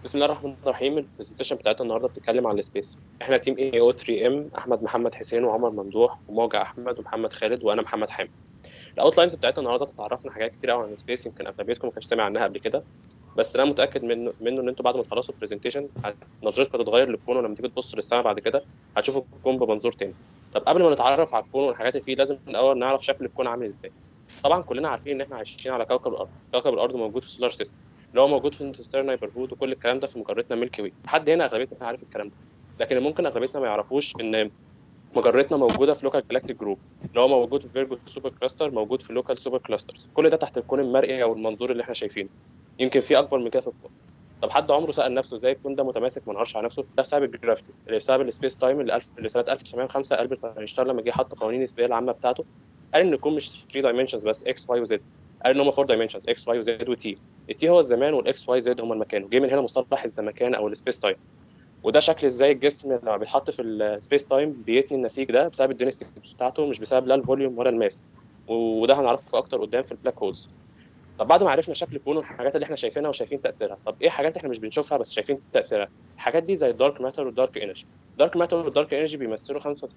بسم الله الرحمن الرحيم البرزنتيشن بتاعتنا النهارده بتتكلم عن السبيس احنا تيم اي او 3 ام احمد محمد حسين وعمر ممدوح وموجة احمد ومحمد خالد وانا محمد حامد الاوتلاينز بتاعتنا النهارده تعرفنا حاجات كتير قوي عن السبيس يمكن اغلبيتكم ما كانش سامع عنها قبل كده بس انا متاكد منه منه ان انتوا بعد ما تخلصوا البرزنتيشن نظرتكم هتتغير للكون ولما تيجي تبص للسماء بعد كده هتشوفوا الكون بمنظور تاني طب قبل ما نتعرف على الكون والحاجات اللي فيه لازم الاول نعرف شكل الكون عامل ازاي طبعا كلنا عارفين ان احنا عايشين على كوكب الارض كوكب الارض موجود في السولار سيستم اللي هو موجود في انترستيلر نايبرهود وكل الكلام ده في مجرتنا ميلكي واي حد هنا اغلبيتنا عارف الكلام ده لكن ممكن اغلبيتنا ما يعرفوش ان مجرتنا موجوده في لوكال جلاكتيك جروب اللي هو موجود في فيرجو سوبر كلاستر موجود في لوكال سوبر كلاسترز كل ده تحت الكون المرئي او المنظور اللي احنا شايفينه يمكن في اكبر من كده في الكون طب حد عمره سال نفسه ازاي الكون ده متماسك ما انهارش على نفسه ده بسبب الجرافيتي اللي بسبب السبيس تايم اللي, ألف... اللي سنه 1905 البرت اينشتاين لما جه حط قوانين النسبيه العامه بتاعته قال ان الكون مش 3 دايمنشنز بس اكس واي وزد قال ان هم 4 دايمنشنز اكس واي وزد وتي التي هو الزمان والاكس واي زد هم المكان وجه من هنا مصطلح الزمكان او السبيس تايم وده شكل ازاي الجسم لما بيتحط في السبيس تايم بيتني النسيج ده بسبب الدينستي بتاعته مش بسبب لا الفوليوم ولا الماس وده هنعرفه اكتر قدام في البلاك هولز طب بعد ما عرفنا شكل الكون والحاجات اللي احنا شايفينها وشايفين تاثيرها طب ايه حاجات احنا مش بنشوفها بس شايفين تاثيرها الحاجات دي زي الدارك ماتر والدارك انرجي الدارك ماتر والدارك انرجي بيمثلوا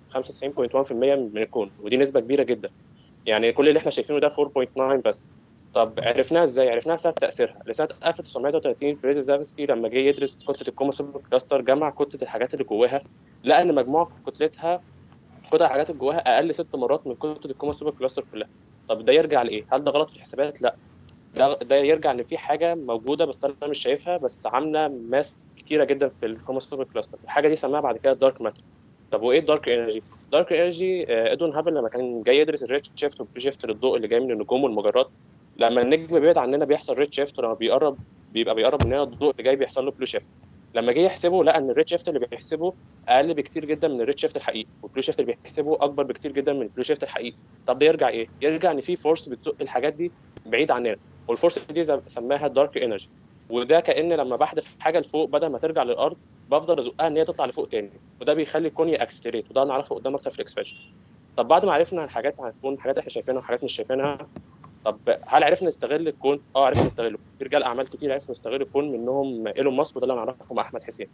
95.1% من الكون ودي نسبه كبيره جدا يعني كل اللي احنا شايفينه ده 4.9 بس طب عرفناها ازاي؟ عرفناها بسبب تاثيرها لسنه 1933 فريز زافسكي لما جه يدرس كتله الكوما سوبر كلاستر جمع كتله الحاجات اللي جواها لقى ان مجموع كتلتها كتل الحاجات اللي جواها اقل ست مرات من كتله الكوما سوبر كلاستر كلها طب ده يرجع لايه؟ هل ده غلط في الحسابات؟ لا ده ده يرجع ان في حاجه موجوده بس انا مش شايفها بس عامله ماس كتيره جدا في الكوما سوبر كلاستر الحاجه دي سماها بعد كده دارك ماتر طب وايه الدارك انرجي؟ دارك انرجي ادون هابل لما كان جاي يدرس الريد شيفت والبلو شيفت للضوء اللي جاي من النجوم والمجرات لما النجم بيبعد عننا بيحصل ريد شيفت ولما بيقرب بيبقى بيقرب مننا الضوء اللي جاي بيحصل له بلو شيفت لما جه يحسبه لقى ان الريد شيفت اللي بيحسبه اقل بكتير جدا من الريد شيفت الحقيقي والبلو شيفت اللي بيحسبه اكبر بكتير جدا من البلو شيفت الحقيقي طب ده يرجع ايه يرجع ان في فورس بتزق الحاجات دي بعيد عننا والفورس دي سماها دارك انرجي وده كان لما بحذف حاجه لفوق بدل ما ترجع للارض بفضل ازقها ان هي تطلع لفوق تاني وده بيخلي الكون ياكسلريت وده هنعرفه قدام اكتر في الاكسبانشن طب بعد ما عرفنا الحاجات هتكون حاجات احنا شايفينها وحاجات مش شايفينها طب هل عرفنا نستغل الكون؟ اه عرفنا نستغله، في رجال اعمال كتير عرفوا يستغلوا الكون منهم ايلون ماسك وده اللي نعرفه مع احمد حسين.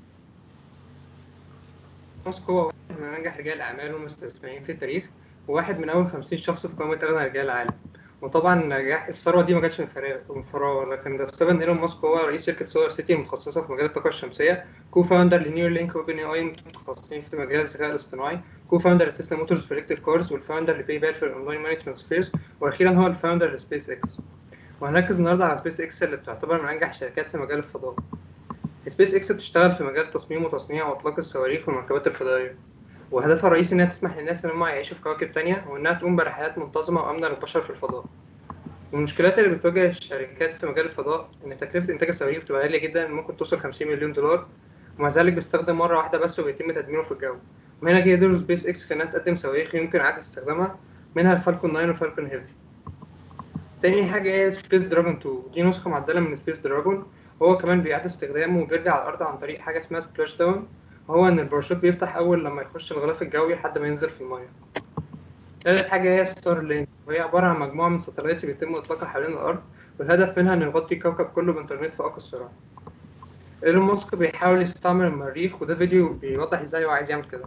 ماسك هو واحد من انجح رجال الاعمال والمستثمرين في التاريخ وواحد من اول 50 شخص في قائمه اغنى رجال العالم. وطبعا نجاح الثروه دي ما جاتش من فراغ من فراغ لكن ده بسبب ان ايلون ماسك هو رئيس شركه سولار سيتي المتخصصه في مجال الطاقه الشمسيه كو فاوندر لنيور لينك اوبن اي اي متخصصين في مجال الذكاء الاصطناعي كو فاوندر لتسلا موتورز في الكتريك كارز والفاوندر لباي بال في الاونلاين ماني ترانسفيرز واخيرا هو الفاوندر لسبيس اكس وهنركز النهارده على سبيس اكس اللي بتعتبر من انجح الشركات في مجال الفضاء سبيس اكس بتشتغل في مجال تصميم وتصنيع واطلاق الصواريخ والمركبات الفضائيه وهدفها الرئيسي انها تسمح للناس ان هم يعيشوا في كواكب تانية وانها تقوم برحلات منتظمه وامنه للبشر في الفضاء المشكلات اللي بتواجه الشركات في مجال الفضاء إن تكلفة إنتاج الصواريخ بتبقى غالية جدا ممكن توصل 50 مليون دولار ومع ذلك بيستخدم مرة واحدة بس وبيتم تدميره في الجو وهنا جه دور سبيس إكس في إنها تقدم صواريخ يمكن إعادة استخدامها منها الفالكون 9 والفالكون هيفي تاني حاجة هي سبيس دراجون 2 دي نسخة معدلة من سبيس دراجون وهو كمان بيعاد استخدامه وبيرجع على الأرض عن طريق حاجة اسمها سبلاش داون وهو إن الباراشوت بيفتح أول لما يخش الغلاف الجوي لحد ما ينزل في المية تالت حاجة هي ستار لينك وهي عبارة عن مجموعة من الساتلايتس بيتم إطلاقها حوالين الأرض والهدف منها إن نغطي الكوكب كله بإنترنت فائق السرعة. إيلون ماسك بيحاول يستعمل المريخ وده فيديو بيوضح إزاي هو عايز يعمل كده.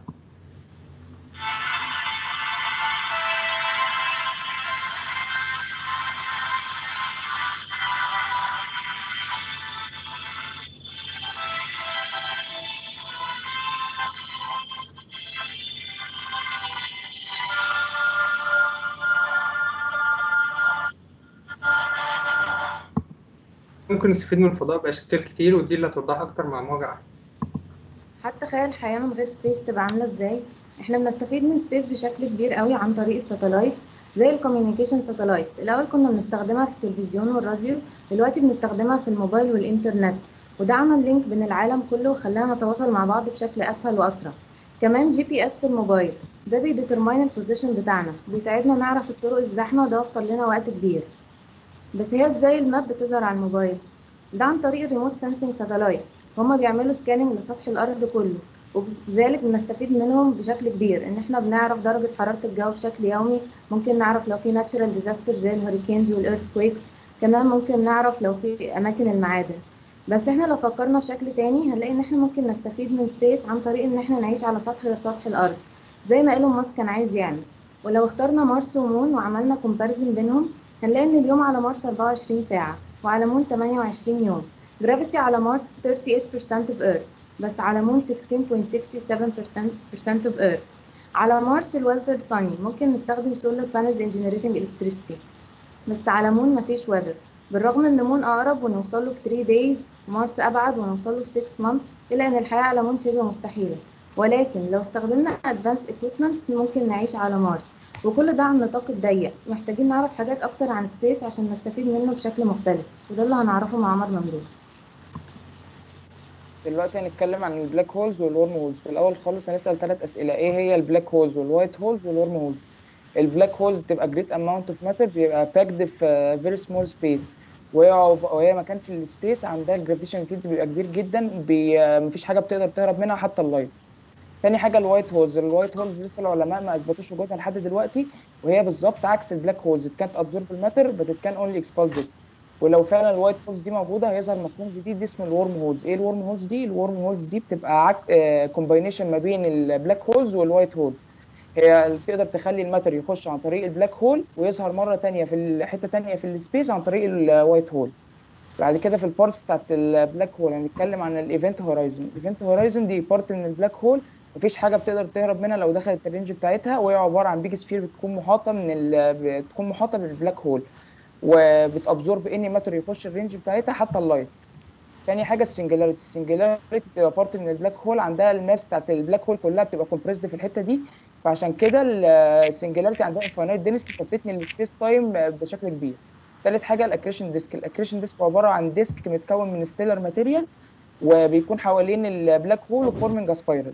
ممكن نستفيد من الفضاء بأشكال كتير ودي اللي هتوضحها أكتر مع مواجهة حتى تخيل الحياة من غير سبيس تبقى عاملة ازاي احنا بنستفيد من سبيس بشكل كبير قوي عن طريق الساتلايتس زي الكوميونيكيشن ساتلايتس الاول كنا بنستخدمها في التلفزيون والراديو دلوقتي بنستخدمها في الموبايل والانترنت وده عمل لينك بين العالم كله وخلانا نتواصل مع بعض بشكل اسهل واسرع كمان جي بي اس في الموبايل ده بيديترماين البوزيشن بتاعنا بيساعدنا نعرف الطرق الزحمه وده وفر لنا وقت كبير بس هي ازاي الماب بتظهر على الموبايل ده عن طريق الريموت سensing ساتلايتس هما بيعملوا سكاننج لسطح الارض كله وبذلك بنستفيد منهم بشكل كبير ان احنا بنعرف درجة حرارة الجو بشكل يومي ممكن نعرف لو في ناتشرال ديزاستر زي الهوريكينز والايرثكويكس كمان ممكن نعرف لو في اماكن المعادن بس احنا لو فكرنا بشكل تاني هنلاقي ان احنا ممكن نستفيد من سبيس عن طريق ان احنا نعيش على سطح غير سطح الارض زي ما ايلون ماسك كان عايز يعمل ولو اخترنا مارس ومون وعملنا كومباريزن بينهم هنلاقي ان اليوم على مارس 24 ساعة وعلى مون 28 يوم جرافيتي على مارس 38% of Earth بس على مون 16.67% of Earth على مارس الويذر صني ممكن نستخدم سولار بانلز ان جنريتنج الكتريستي بس على مون مفيش ويذر بالرغم ان مون اقرب ونوصل له في 3 دايز مارس ابعد ونوصل له في 6 مانث الا ان الحياه على مون شبه مستحيله ولكن لو استخدمنا ادفانس equipments ممكن نعيش على مارس وكل ده عن نطاق الضيق محتاجين نعرف حاجات اكتر عن سبيس عشان نستفيد منه بشكل مختلف وده اللي هنعرفه مع عمر ممدوح دلوقتي هنتكلم عن البلاك هولز والورم هولز في الاول خالص هنسال ثلاث اسئله ايه هي البلاك هولز والوايت هولز والورم هولز البلاك هولز بتبقى جريت اماونت اوف ماتر بيبقى باكد في فيري سمول سبيس وهي مكان في السبيس عندها الجرافيتيشن فيلد بيبقى كبير جدا بي مفيش حاجه بتقدر تهرب منها حتى اللايت تاني حاجه الوايت هولز الوايت هولز لسه العلماء ما اثبتوش وجودها لحد دلوقتي وهي بالظبط عكس البلاك هولز كانت ابزورب الماتر بس كان اونلي اكسبالز ولو فعلا الوايت هولز دي موجوده هيظهر مفهوم جديد اسمه الورم هولز ايه الورم هولز دي الورم هولز دي بتبقى عك... كومباينيشن ما بين البلاك هولز والوايت هول هي تقدر تخلي الماتر يخش عن طريق البلاك هول ويظهر مره تانية في حته تانية في السبيس عن طريق الوايت هول بعد كده في البارت بتاعت البلاك هول هنتكلم عن الايفنت هورايزون الايفنت هورايزون دي بارت من البلاك هول مفيش حاجه بتقدر تهرب منها لو دخلت الرينج بتاعتها وهي عباره عن بيج سفير بتكون محاطه من ال... بتكون محاطه بالبلاك هول وبتابزورب اني ماتر يخش الرينج بتاعتها حتى اللايت تاني حاجه السنجلاريتي السنجلاريتي بتبقى بارت من البلاك هول عندها الماس بتاعت البلاك هول كلها بتبقى كومبريسد في الحته دي فعشان كده السنجلاريتي عندها انفاينايت دينستي فبتتني السبيس تايم بشكل كبير تالت حاجه الاكريشن ديسك الاكريشن ديسك عباره عن ديسك متكون من ستيلر ماتيريال وبيكون حوالين البلاك هول وفورمنج سبايرال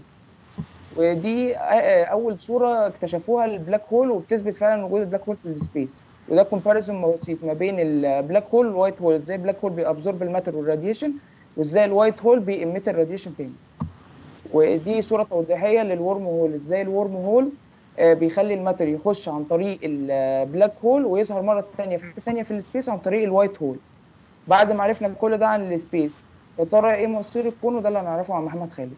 ودي اول صوره اكتشفوها البلاك هول وبتثبت فعلا وجود البلاك هول في السبيس وده كومباريزون بسيط ما بين البلاك هول والوايت هول ازاي البلاك هول بيابزورب الماتر والراديشن وازاي الوايت هول بيميت الراديشن تاني ودي صوره توضيحيه للورم هول ازاي الورم هول بيخلي الماتر يخش عن طريق البلاك هول ويظهر مره ثانيه في حته ثانيه في السبيس عن طريق الوايت هول بعد ما عرفنا كل ده عن السبيس يا ترى ايه مصير الكون وده اللي هنعرفه عن محمد خالد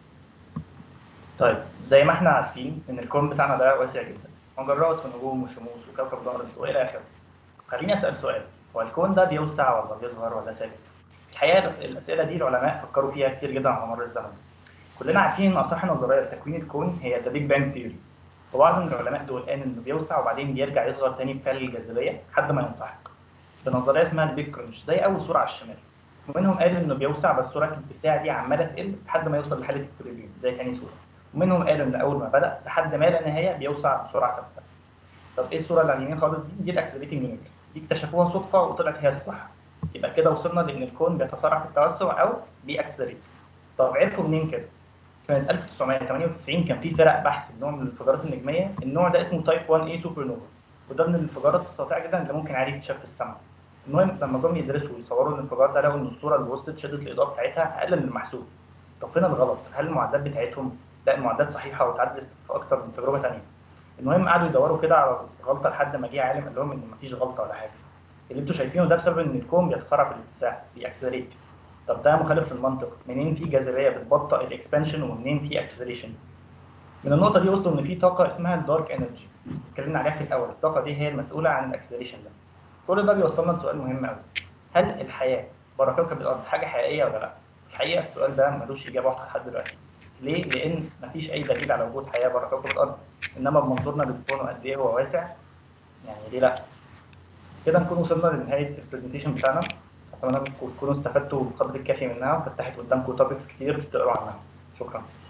طيب زي ما احنا عارفين ان الكون بتاعنا ده واسع جدا مجرات ونجوم وشموس وكوكب الارض والى اخره خليني اسال سؤال هو الكون ده بيوسع ولا بيصغر ولا ثابت الحقيقه الاسئله دي العلماء فكروا فيها كتير جدا على مر الزمن كلنا عارفين ان اصح نظريه لتكوين الكون هي ذا بيج بانج ثيوري وبعض من العلماء دول قال انه بيوسع وبعدين بيرجع يصغر تاني بفعل الجاذبيه لحد ما ينسحق بنظريه اسمها البيج كرunch زي اول صوره على الشمال ومنهم قال انه بيوسع بس سرعه الاتساع دي عماله تقل لحد ما يوصل لحاله التريليون زي تاني صوره ومنهم قالوا ان اول ما بدا لحد ما لا نهايه بيوسع بسرعه ثابته طب ايه الصوره اللي على اليمين خالص دي دي الاكسلريتنج يونيفرس دي اكتشفوها صدفه وطلعت هي الصح يبقى كده وصلنا لان الكون بيتسارع في التوسع او بيأكسلريت طب عرفوا منين كده؟ سنه 1998 كان في فرق بحث نوع من الانفجارات النجميه النوع ده اسمه تايب 1 اي سوبر نوفا وده من الانفجارات الساطعه جدا اللي ممكن عادي تتشاف في السماء المهم لما جم يدرسوا ويصوروا الانفجار ده لقوا ان الصوره اللي وصلت شده الاضاءه بتاعتها اقل من المحسوب طب فين الغلط؟ هل المعدات بتاعتهم لا المعدات صحيحه واتعدلت في اكتر من تجربه ثانيه المهم قعدوا يدوروا كده على غلطه لحد ما جه عالم قال لهم ان مفيش غلطه ولا حاجه اللي انتوا شايفينه ده بسبب ان الكون بيتسارع في الاتساع بيأكسلريت طب ده مخالف للمنطق منين في جاذبيه بتبطئ الاكسبانشن ومنين في اكسلريشن من النقطه دي وصلوا ان في طاقه اسمها الدارك انرجي اتكلمنا عليها في الاول الطاقه دي هي المسؤوله عن الاكسلريشن ده كل ده بيوصلنا لسؤال مهم قوي هل الحياه بره كوكب الارض حاجه حقيقيه ولا لا الحقيقه السؤال ده ملوش اجابه واضحه لحد دلوقتي ليه؟ لأن مفيش أي دليل على وجود حياة بره كوكب الأرض، إنما بمنظورنا للكون وقد إيه هو واسع يعني ليه لأ؟ كده نكون وصلنا لنهاية البرزنتيشن بتاعنا، أتمنى إنكم تكونوا استفدتوا بالقدر الكافي منها وفتحت قدامكم توبكس كتير تقروا عنها، شكرا.